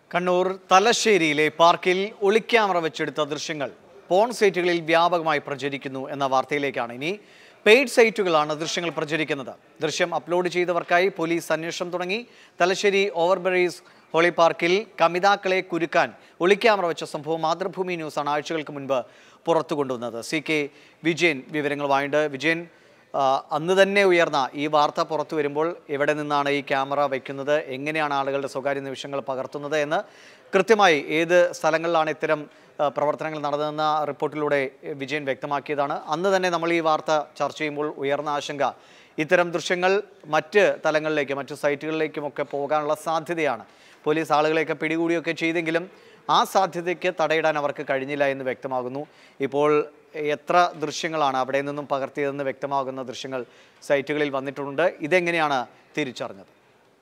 കണ്ണൂർ തലശ്ശേരിയിലെ പാർക്കിൽ ഒളിക്യാമറ വെച്ചെടുത്ത ദൃശ്യങ്ങൾ പോൺ സൈറ്റുകളിൽ വ്യാപകമായി പ്രചരിക്കുന്നു എന്ന വാർത്തയിലേക്കാണ് ഇനി പെയ്ഡ് സൈറ്റുകളാണ് ദൃശ്യങ്ങൾ പ്രചരിക്കുന്നത് ദൃശ്യം അപ്ലോഡ് ചെയ്തവർക്കായി പോലീസ് അന്വേഷണം തുടങ്ങി തലശ്ശേരി ഓവർബ്രീസ് ഹോളി പാർക്കിൽ കമിതാക്കളെ കുരുക്കാൻ ഒളിക്യാമറ വെച്ച സംഭവം മാതൃഭൂമി ന്യൂസാണ് ആഴ്ചകൾക്ക് മുൻപ് പുറത്തു കൊണ്ടുവന്നത് സി കെ വിജയൻ വിവരങ്ങളുമായിട്ട് വിജയൻ ആ, അന്ന് തന്നെ ഉയർന്ന ഈ വാർത്ത പുറത്തു വരുമ്പോൾ എവിടെ നിന്നാണ് ഈ ക്യാമറ വയ്ക്കുന്നത് എങ്ങനെയാണ് ആളുകളുടെ സ്വകാര്യ നിമിഷങ്ങൾ പകർത്തുന്നത് എന്ന് കൃത്യമായി ഏത് സ്ഥലങ്ങളിലാണ് ഇത്തരം ആ, പ്രവർത്തനങ്ങൾ നടന്നതെന്ന റിപ്പോർട്ടിലൂടെ വിജയൻ വ്യക്തമാക്കിയതാണ് അന്ന് തന്നെ നമ്മൾ ഈ വാർത്ത ചർച്ച ചെയ്യുമ്പോൾ ഉയർന്ന ആശങ്ക ഇത്തരം ദൃശ്യങ്ങൾ മറ്റ് തലങ്ങളിലേക്ക് മറ്റു സൈറ്റുകളിലേക്കുമൊക്കെ പോകാനുള്ള സാധ്യതയാണ് പോലീസ് ആളുകളെയൊക്കെ പിടികൂടിയൊക്കെ ചെയ്തെങ്കിലും ആ സാധ്യതയ്ക്ക് തടയിടാൻ അവർക്ക് കഴിഞ്ഞില്ല എന്ന് വ്യക്തമാകുന്നു ഇപ്പോൾ എത്ര ദൃശ്യങ്ങളാണ് അവിടെ നിന്നും പകർത്തിയതെന്ന് വ്യക്തമാകുന്ന ദൃശ്യങ്ങൾ സൈറ്റുകളിൽ വന്നിട്ടുണ്ട് ഇതെങ്ങനെയാണ് തിരിച്ചറിഞ്ഞത്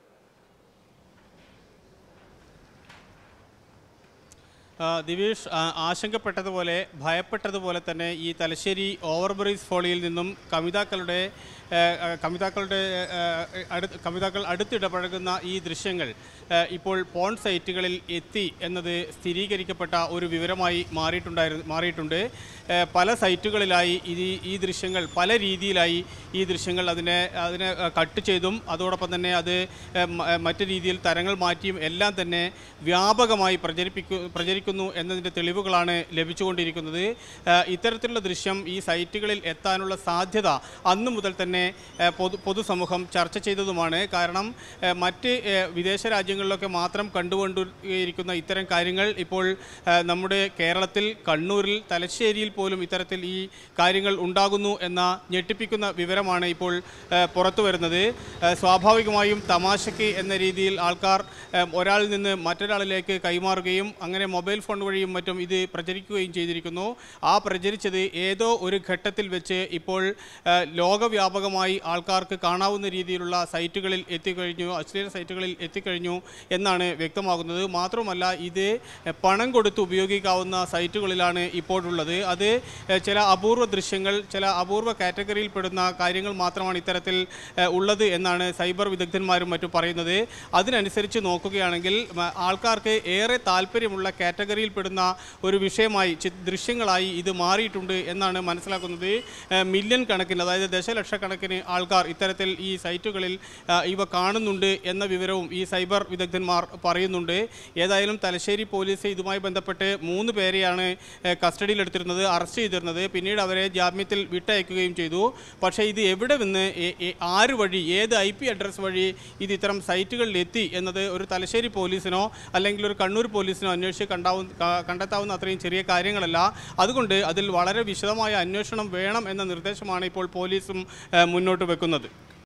ആ, ദിവേഷ് ആ, ആശങ്കപ്പെട്ടതുപോലെ ഭയപ്പെട്ടതുപോലെ തന്നെ ഈ തലശ്ശേരി ഓവർബ്രിഡ്ജ് ഫോളിയിൽ നിന്നും കമിതാക്കളുടെ ആ, ആ, കമിതാക്കളുടെ ആ, അടുത്ത് കമിതാക്കൾ അടുത്തിടപഴകുന്ന ഈ ദൃശ്യങ്ങൾ ആ, ഇപ്പോൾ പോൺ സൈറ്റുകളിൽ എത്തി എന്നത് സ്ഥിരീകരിക്കപ്പെട്ട ഒരു വിവരമായി മാറിയിട്ടുണ്ടായിരുന്നു മാറിയിട്ടുണ്ട് ആ, പല സൈറ്റുകളിലായി ഇത് ഈ ദൃശ്യങ്ങൾ പല രീതിയിലായി ഈ ദൃശ്യങ്ങൾ അതിനെ അതിനെ ആ, കട്ട് ചെയ്തും അതോടൊപ്പം തന്നെ അത് ആ, മ- ആ, മറ്റു രീതിയിൽ തരങ്ങൾ മാറ്റിയും എല്ലാം തന്നെ വ്യാപകമായി പ്രചരിപ്പിക്കു പ്രചരിക്കുന്നു എന്നതിൻ്റെ തെളിവുകളാണ് ലഭിച്ചുകൊണ്ടിരിക്കുന്നത് ആ, ഇത്തരത്തിലുള്ള ദൃശ്യം ഈ സൈറ്റുകളിൽ എത്താനുള്ള സാധ്യത അന്നു മുതൽ തന്നെ ആ, പൊതു പൊതുസമൂഹം ചർച്ച ചെയ്തതുമാണ് കാരണം ആ, മറ്റ് ആ, വിദേശ രാജ്യങ്ങളിലൊക്കെ മാത്രം കണ്ടുകൊണ്ടിരിക്കുന്ന ഇത്തരം കാര്യങ്ങൾ ഇപ്പോൾ ആ, നമ്മുടെ കേരളത്തിൽ കണ്ണൂരിൽ തലശ്ശേരിയിൽ പോലും ഇത്തരത്തിൽ ഈ കാര്യങ്ങൾ ഉണ്ടാകുന്നു എന്ന ഞെട്ടിപ്പിക്കുന്ന വിവരമാണ് ഇപ്പോൾ ആ, പുറത്തു വരുന്നത് ആ, സ്വാഭാവികമായും തമാശയ്ക്ക് എന്ന രീതിയിൽ ആൾക്കാർ ആ, ഒരാളിൽ നിന്ന് മറ്റൊരാളിലേക്ക് കൈമാറുകയും അങ്ങനെ മൊബൈൽ ഫോൺ വഴിയും മറ്റും ഇത് പ്രചരിക്കുകയും ചെയ്തിരിക്കുന്നു ആ പ്രചരിച്ചത് ഏതോ ഒരു ഘട്ടത്തിൽ വെച്ച് ഇപ്പോൾ ആ, ലോകവ്യാപകമായി ആൾക്കാർക്ക് കാണാവുന്ന രീതിയിലുള്ള സൈറ്റുകളിൽ എത്തിക്കഴിഞ്ഞു അശ്ലീല സൈറ്റുകളിൽ എത്തിക്കഴിഞ്ഞു എന്നാണ് വ്യക്തമാകുന്നത് മാത്രമല്ല ഇത് പണം കൊടുത്ത് ഉപയോഗിക്കാവുന്ന സൈറ്റുകളിലാണ് ഇപ്പോഴുള്ളത് അത് എഹ്, ചില അപൂർവ ദൃശ്യങ്ങൾ ചില അപൂർവ കാറ്റഗറിയിൽ പെടുന്ന കാര്യങ്ങൾ മാത്രമാണ് ഇത്തരത്തിൽ എഹ്, ഉള്ളത് എന്നാണ് സൈബർ വിദഗ്ധന്മാരും മറ്റും പറയുന്നത് അതിനനുസരിച്ച് നോക്കുകയാണെങ്കിൽ മ- ആൾക്കാർക്ക് ഏറെ താല്പര്യമുള്ള കാറ്റഗറിയിൽ പെടുന്ന ഒരു വിഷയമായി ചി- ദൃശ്യങ്ങളായി ഇത് മാറിയിട്ടുണ്ട് എന്നാണ് മനസ്സിലാക്കുന്നത് എഹ്, മില്യൺ കണക്കിന് അതായത് ദശലക്ഷക്കണക്കിന് ആൾക്കാർ ഇത്തരത്തിൽ ഈ സൈറ്റുകളിൽ ആ, ഇവ കാണുന്നുണ്ട് എന്ന വിവരവും ഈ സൈബർ വിദഗ്ധന്മാർ പറയുന്നുണ്ട് ഏതായാലും തലശ്ശേരി പോലീസ് ഇതുമായി ബന്ധപ്പെട്ട് മൂന്ന് പേരെയാണ് ഏഹ്, കസ്റ്റഡിയിലെടുത്തിരുന്നത് അറസ്റ്റ് ചെയ്തിരുന്നത് പിന്നീട് അവരെ ജാമ്യത്തിൽ വിട്ടയക്കുകയും ചെയ്തു പക്ഷേ ഇത് എവിടെ നിന്ന് എ- എ- ആര് വഴി ഏത് ഐ പി അഡ്രസ് വഴി ഇത് ഇത്തരം സൈറ്റുകളിൽ എത്തി എന്നത് ഒരു തലശ്ശേരി പോലീസിനോ അല്ലെങ്കിൽ ഒരു കണ്ണൂർ പോലീസിനോ അന്വേഷിച്ച് കണ്ടാവുന്ന ക- കണ്ടെത്താവുന്ന അത്രയും ചെറിയ കാര്യങ്ങളല്ല അതുകൊണ്ട് അതിൽ വളരെ വിശദമായ അന്വേഷണം വേണം എന്ന നിർദ്ദേശമാണ് ഇപ്പോൾ പോലീസും ഏഹ്, മുന്നോട്ട് വെക്കുന്നത്